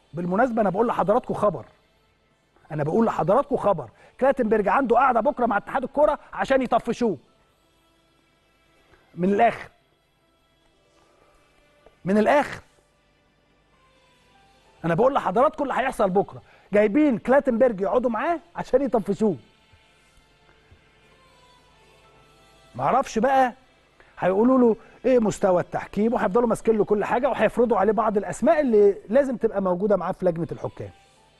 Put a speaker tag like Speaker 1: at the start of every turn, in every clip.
Speaker 1: بالمناسبه انا بقول لحضراتكم خبر انا بقول لحضراتكم خبر كلاتنبرج عنده قاعده بكره مع اتحاد الكوره عشان يطفشوه من الاخر من الاخر انا بقول لحضراتكم اللي هيحصل بكره جايبين كلاتنبرج يقعدوا معاه عشان يطفشوه معرفش بقى هيقولوا له ايه مستوى التحكيم وهيفضلوا ماسكين له كل حاجه وهيفرضوا عليه بعض الاسماء اللي لازم تبقى موجوده معاه في لجنه الحكام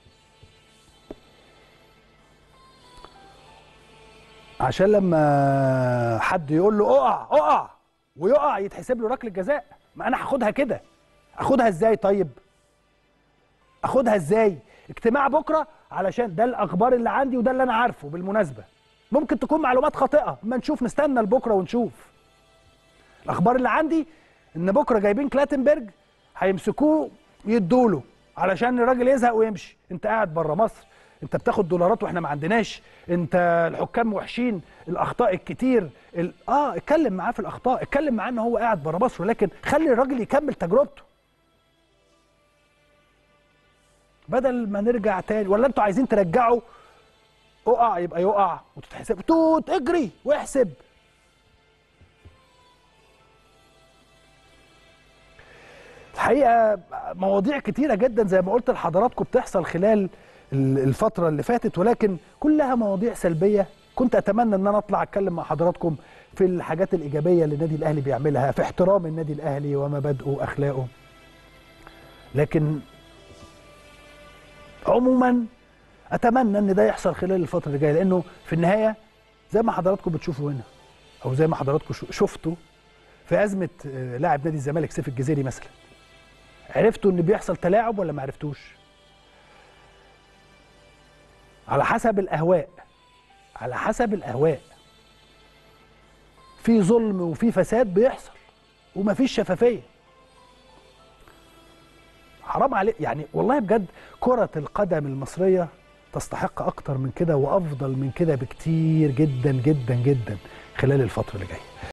Speaker 1: عشان لما حد يقول له اقع اقع ويقع يتحسب له ركله جزاء ما انا هاخدها كده اخدها ازاي طيب اخدها ازاي اجتماع بكره علشان ده الاخبار اللي عندي وده اللي انا عارفه بالمناسبه ممكن تكون معلومات خاطئه اما نشوف نستنى لبكره ونشوف الاخبار اللي عندي ان بكره جايبين كلاتنبرج هيمسكوه يدوله علشان الراجل يزهق ويمشي انت قاعد بره مصر انت بتاخد دولارات واحنا ما عندناش انت الحكام وحشين الاخطاء الكتير ال... اه اتكلم معاه في الاخطاء اتكلم معاه ان هو قاعد بره مصر ولكن خلي الراجل يكمل تجربته بدل ما نرجع تاني ولا انتوا عايزين ترجعوا اقع يبقى يقع وتتحسب توت اجري واحسب الحقيقه مواضيع كتيره جدا زي ما قلت لحضراتكم بتحصل خلال الفتره اللي فاتت ولكن كلها مواضيع سلبيه كنت اتمنى ان انا اطلع اتكلم مع حضراتكم في الحاجات الايجابيه اللي النادي الاهلي بيعملها في احترام النادي الاهلي ومبادئه واخلاقه لكن عموما اتمنى ان ده يحصل خلال الفتره اللي جايه لانه في النهايه زي ما حضراتكم بتشوفوا هنا او زي ما حضراتكم شفتوا في ازمه لاعب نادي الزمالك سيف الجزيري مثلا عرفتوا ان بيحصل تلاعب ولا ما عرفتوش على حسب الاهواء على حسب الاهواء في ظلم وفي فساد بيحصل ومفيش شفافيه حرام عليه يعني والله بجد كرة القدم المصرية تستحق أكتر من كده وأفضل من كده بكتير جدا جدا جدا خلال الفترة اللي جاية